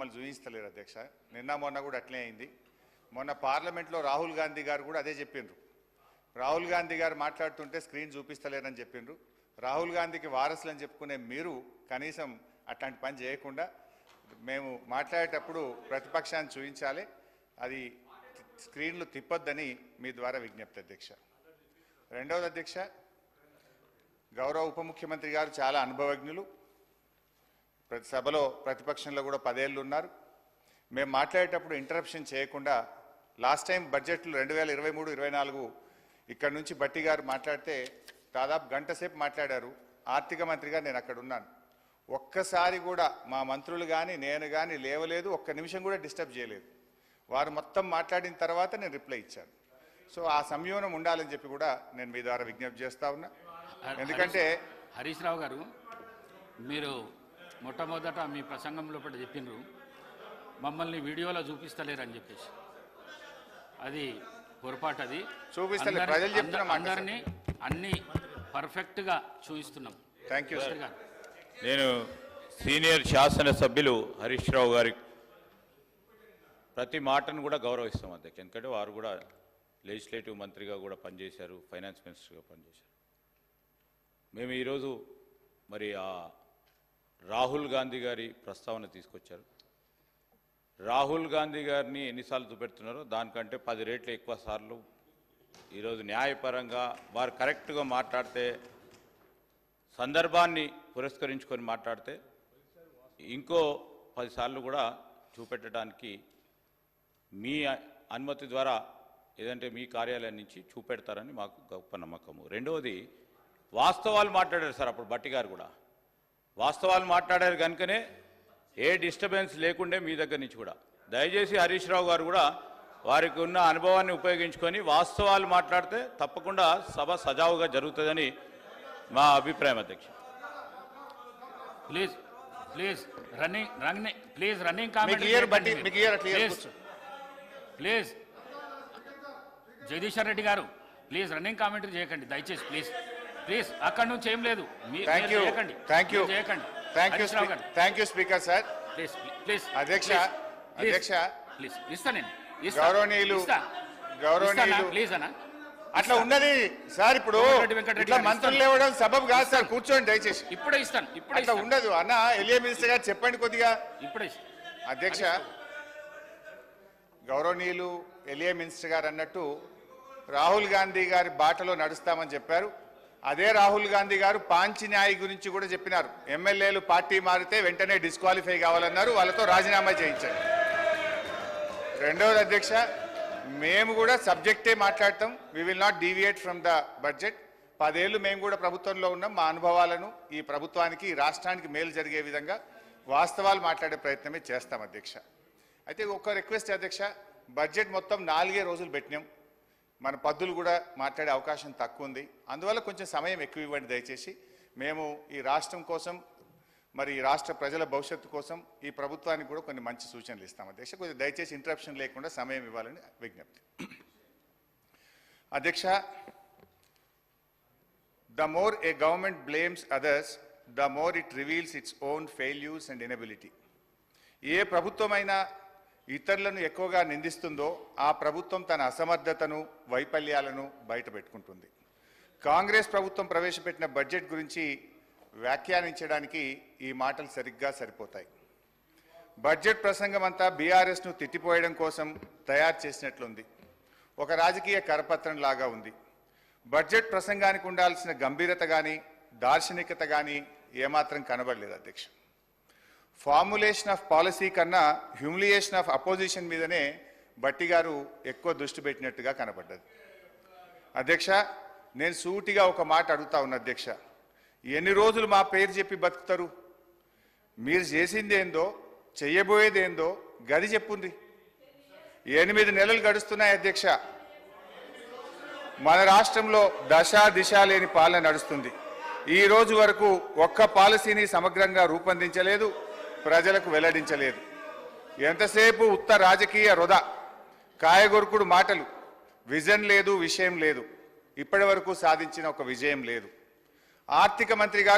మమ్మల్ని చూపిస్తలేరు అధ్యక్ష నిన్న మొన్న కూడా అట్లే అయింది మొన్న పార్లమెంట్లో రాహుల్ గాంధీ గారు కూడా అదే చెప్పిండ్రు రాహుల్ గాంధీ గారు మాట్లాడుతుంటే స్క్రీన్ చూపిస్తలేరని చెప్పిండ్రు రాహుల్ గాంధీకి వారసులు అని చెప్పుకునే మీరు కనీసం అట్లాంటి పని చేయకుండా మేము మాట్లాడేటప్పుడు ప్రతిపక్షాన్ని చూపించాలి అది స్క్రీన్లు తిప్పొద్దని మీ ద్వారా విజ్ఞప్తి అధ్యక్ష రెండవది అధ్యక్ష గౌరవ ఉప ముఖ్యమంత్రి గారు చాలా అనుభవజ్ఞులు ప్రతి సభలో ప్రతిపక్షంలో కూడా పదేళ్ళు ఉన్నారు మేము మాట్లాడేటప్పుడు ఇంటరప్షన్ చేయకుండా లాస్ట్ టైం బడ్జెట్లు రెండు వేల ఇరవై మూడు ఇరవై నాలుగు ఇక్కడ నుంచి బట్టి గారు మాట్లాడితే దాదాపు గంట సేపు మాట్లాడారు ఆర్థిక మంత్రిగా నేను అక్కడ ఉన్నాను ఒక్కసారి కూడా మా మంత్రులు కానీ నేను కానీ లేవలేదు ఒక్క నిమిషం కూడా డిస్టర్బ్ చేయలేదు వారు మొత్తం మాట్లాడిన తర్వాత నేను రిప్లై ఇచ్చాను సో ఆ సంయోనం ఉండాలని చెప్పి కూడా నేను మీ ద్వారా విజ్ఞప్తి చేస్తా ఉన్నా ఎందుకంటే హరీష్ రావు గారు మీరు మొట్టమొదట మీ ప్రసంగం లోపల చెప్పిండ్రు మమ్మల్ని వీడియోలో చూపిస్తలేరని చెప్పేసి అది పొరపాటు అది చూపిస్తలే, అందరి- ప్రజలు చెప్తున్న అంద- మాట అందరినీ అన్ని పర్ఫెక్ట్గా చూపిస్తున్నాం థ్యాంక్ యూ మినిస్టర్ గారు నేను సీనియర్ శాసనసభ్యులు హరీష్ రావు గారి ప్రతి మాటను కూడా గౌరవిస్తాం అధ్యక్ష ఎందుకంటే వారు కూడా లెజిస్లేటివ్ మంత్రిగా కూడా పనిచేశారు ఫైనాన్స్ మినిస్టర్గా పనిచేశారు మేము ఈరోజు మరి ఆ రాహుల్ గాంధీ గారి ప్రస్తావన తీసుకొచ్చారు రాహుల్ గాంధీ గారిని ఎన్నిసార్లు చూపెడుతున్నారో దానికంటే పది రేట్లు ఎక్కువ సార్లు ఈరోజు న్యాయపరంగా వారు కరెక్ట్గా మాట్లాడితే సందర్భాన్ని పురస్కరించుకొని మాట్లాడితే ఇంకో పదిసార్లు కూడా చూపెట్టడానికి మీ అనుమతి ద్వారా ఏదంటే మీ కార్యాలయం నుంచి చూపెడతారని మాకు గొప్ప నమ్మకము రెండవది వాస్తవాలు మాట్లాడారు సార్ అప్పుడు బట్టి గారు కూడా వాస్తవాలు మాట్లాడారు కనుకనే ఏ డిస్టర్బెన్స్ లేకుండే మీ దగ్గర నుంచి కూడా దయచేసి హరీష్ రావు గారు కూడా వారికి ఉన్న అనుభవాన్ని ఉపయోగించుకొని వాస్తవాలు మాట్లాడితే తప్పకుండా సభ సజావుగా జరుగుతుందని మా అభిప్రాయం అధ్యక్ష please please running running please running మీకు కామెంట్ ఇయర్ బట్టి మీకు ఇయర్ అట్లా ఇయర్ ప్లీజ్ ప్లీజ్ జగదీశ్వర్ రెడ్డి గారు ప్లీజ్ రన్నింగ్ కామెంటరీ చేయకండి దయచేసి ప్లీజ్ ప్లీజ్ అక్కడ నుంచి ఏం లేదు మీ- థ్యాంక్ మీరు యూ చేయకండి థ్యాంక్ యూ మీరు చేయకండి థ్యాంక్ యూ హరీష్ రావు గారు thank you speaker sir please please అధ్యక్ష, ప్లీజ్, అధ్యక్ష. ప్లీజ్ ఇస్తా నేను ఇస్తా. గౌరవనీయులు, ఇస్తా. గౌరవనీయులు. ఇస్తానా? ప్లీజ్ అన్న అట్లా ఉన్నది సార్ ఇప్పుడు కోమటిరెడ్డి వెంకటరెడ్డి ఇట్లా గారు మంత్రులు ఇస్తాను. లేవడం సబబు కాదు సార్ కూర్చోండి దయచేసి ఇప్పుడే ఇస్తాను ఇప్పుడే అట్లా ఇస్తాను ఉండదు అన్న ఎలియా మినిస్టర్ గారు చెప్పండి కొద్దిగా ఇప్పుడే ఇస్తాను అధ్యక్ష గౌరవనీయులు ఎలియా మినిస్టర్ గారు అన్నట్టు రాహుల్ గాంధీ గారి బాటలో నడుస్తామని చెప్పారు అదే రాహుల్ గాంధీ గారు పాంచి న్యాయ్ గురించి కూడా చెప్పినారు ఎమ్మెల్యేలు పార్టీ మారితే వెంటనే డిస్క్వాలిఫై కావాలన్నారు వాళ్ళతో రాజీనామా చేయించారు రెండవది అధ్యక్ష మేము కూడా సబ్జెక్టే మాట్లాడతాం we will not deviate from the budget పదేళ్ళు మేము కూడా ప్రభుత్వంలో ఉన్నాం మా అనుభవాలను ఈ ప్రభుత్వానికి ఈ రాష్ట్రానికి మేలు జరిగే విధంగా వాస్తవాలు మాట్లాడే ప్రయత్నమే చేస్తాం అధ్యక్ష అయితే ఒక రిక్వెస్ట్ అధ్యక్ష బడ్జెట్ మొత్తం నాలుగే రోజులు పెట్టినాం మన పద్దులు కూడా మాట్లాడే అవకాశం తక్కువ ఉంది అందువల్ల కొంచెం సమయం ఎక్కువ ఇవ్వండి దయచేసి మేము ఈ రాష్ట్రం కోసం మరి ఈ రాష్ట్ర ప్రజల భవిష్యత్తు కోసం ఈ ప్రభుత్వానికి కూడా కొన్ని మంచి సూచనలు ఇస్తాం అధ్యక్ష కొంచెం దయచేసి ఇంటరప్షన్ లేకుండా సమయం ఇవ్వాలని విజ్ఞప్తి అధ్యక్ష the more a government blames others the more it reveals its own failures and inability ఏ ప్రభుత్వమైనా ఇతరులను ఎక్కువగా నిందిస్తుందో ఆ ప్రభుత్వం తన అసమర్థతను వైఫల్యాలను బయటపెట్టుకుంటుంది కాంగ్రెస్ ప్రభుత్వం ప్రవేశపెట్టిన బడ్జెట్ గురించి వ్యాఖ్యానించడానికి ఈ మాటలు సరిగ్గా సరిపోతాయి బడ్జెట్ ప్రసంగం అంతా బీఆర్ఎస్ను తిట్టిపోయడం కోసం తయారు చేసినట్లుంది ఒక రాజకీయ కరపత్రం లాగా ఉంది బడ్జెట్ ప్రసంగానికి ఉండాల్సిన గంభీరత కానీ దార్శనికత కానీ ఏమాత్రం కనబడలేదు అధ్యక్ష ఫార్ములేషన్ ఆఫ్ పాలసీ కన్నా హ్యూమిలియేషన్ ఆఫ్ అపోజిషన్ మీదనే బట్టి గారు ఎక్కువ దృష్టి పెట్టినట్టుగా కనబడ్డది అధ్యక్ష నేను సూటిగా ఒక మాట అడుగుతా ఉన్నా అధ్యక్ష ఎన్ని రోజులు మా పేరు చెప్పి బతుకుతారు మీరు చేసింది ఏందో చెయ్యబోయేది ఏందో గది చెప్పుంది ఎనిమిది నెలలు గడుస్తున్నాయి అధ్యక్ష మన రాష్ట్రంలో దశ దిశ లేని పాలన నడుస్తుంది ఈ రోజు వరకు ఒక్క పాలసీని సమగ్రంగా రూపొందించలేదు ప్రజలకు వెల్లడించలేదు ఎంతసేపు ఉత్త రాజకీయ వృధా కాయగొరుకుడు మాటలు విజన్ లేదు విషయం లేదు ఇప్పటి వరకు సాధించిన ఒక విజయం లేదు ఆర్థిక మంత్రి గారు